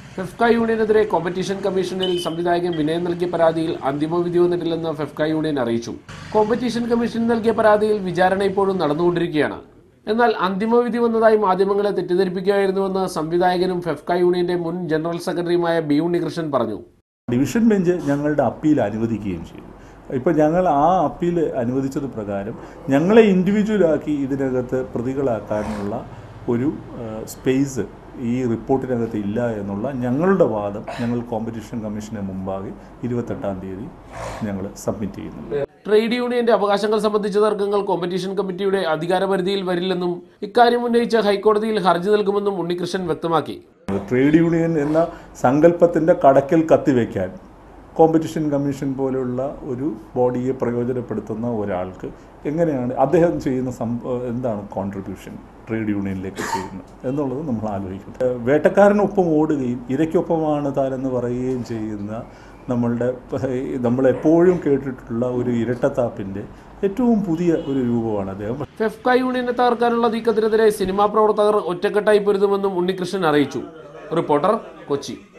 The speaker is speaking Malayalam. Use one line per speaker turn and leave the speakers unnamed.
ഫെഫ്ക യൂണിയനെതിരെ കോമ്പറ്റീഷൻ കമ്മീഷനിൽ സംവിധായകൻ വിനയൻ നൽകിയ പരാതിയിൽ അന്തിമവിധി വന്നിട്ടില്ലെന്ന് ഫെഫ്ക യൂണിയൻ അറിയിച്ചു കോമ്പറ്റീഷൻ കമ്മീഷൻ നൽകിയ പരാതിയിൽ വിചാരണ ഇപ്പോഴും നടന്നുകൊണ്ടിരിക്കുകയാണ് എന്നാൽ അന്തിമവിധി വന്നതായി മാധ്യമങ്ങളെ തെറ്റിദ്ധരിപ്പിക്കുകയായിരുന്നുവെന്ന് സംവിധായകനും ഫെഫ്ക യൂണിയന്റെ മുൻ ജനറൽ സെക്രട്ടറിയുമായ ബി ഉണ്ണികൃഷ്ണൻ പറഞ്ഞു
ഡിവിഷൻ ബെഞ്ച് ഞങ്ങളുടെ അപ്പീൽ അനുവദിക്കുകയും ചെയ്തു ഇപ്പോൾ ഞങ്ങൾ ആ അപ്പീൽ അനുവദിച്ചത് പ്രകാരം ഞങ്ങളെ ഇൻഡിവിജ്വലാക്കി ഇതിനകത്ത് പ്രതികളാക്കാനുള്ള ഒരു സ്പേസ് ഈ റിപ്പോർട്ടിനകത്ത് ഇല്ല എന്നുള്ള ഞങ്ങളുടെ വാദം ഞങ്ങൾ കോമ്പറ്റീഷൻ കമ്മീഷന് മുമ്പാകെ ഇരുപത്തെട്ടാം തീയതി ഞങ്ങൾ സബ്മിറ്റ് ചെയ്യുന്നുണ്ട്
ട്രേഡ് യൂണിയന്റെ അവകാശങ്ങൾ സംബന്ധിച്ച തർക്കങ്ങൾ കോമ്പറ്റീഷൻ കമ്മിറ്റിയുടെ അധികാരപരിധിയിൽ വരില്ലെന്നും ഇക്കാര്യം ഉന്നയിച്ച് ഹൈക്കോടതിയിൽ ഹർജി നൽകുമെന്നും ഉണ്ണികൃഷ്ണൻ വ്യക്തമാക്കി
ട്രേഡ് യൂണിയൻ എന്ന സങ്കല്പത്തിൻ്റെ കടക്കൽ കത്തിവെക്കാൻ കോമ്പറ്റീഷൻ കമ്മീഷൻ പോലുള്ള ഒരു ബോഡിയെ പ്രയോജനപ്പെടുത്തുന്ന ഒരാൾക്ക് എങ്ങനെയാണ് അദ്ദേഹം ചെയ്യുന്ന സം എന്താണ് കോൺട്രിബ്യൂഷൻ ട്രേഡ് യൂണിയനിലേക്ക് ചെയ്യുന്നത് എന്നുള്ളത് നമ്മൾ ആലോചിക്കണം ഏഹ് വേട്ടക്കാരനൊപ്പം ഓടുകയും ഇരയ്ക്കൊപ്പമാണ് താനെന്ന് പറയുകയും ചെയ്യുന്ന നമ്മളുടെ നമ്മളെപ്പോഴും കേട്ടിട്ടുള്ള ഒരു ഇരട്ടത്താപ്പിൻ്റെ ഏറ്റവും പുതിയ ഒരു രൂപമാണ് അദ്ദേഹം
ഫെഫ്ക യൂണിയനെ തകർക്കാനുള്ള നീക്കത്തിനെതിരെ സിനിമാ പ്രവർത്തകർ ഒറ്റക്കെട്ടായി പൊരുതുമെന്നും ഉണ്ണികൃഷ്ണൻ അറിയിച്ചു റിപ്പോർട്ടർ കൊച്ചി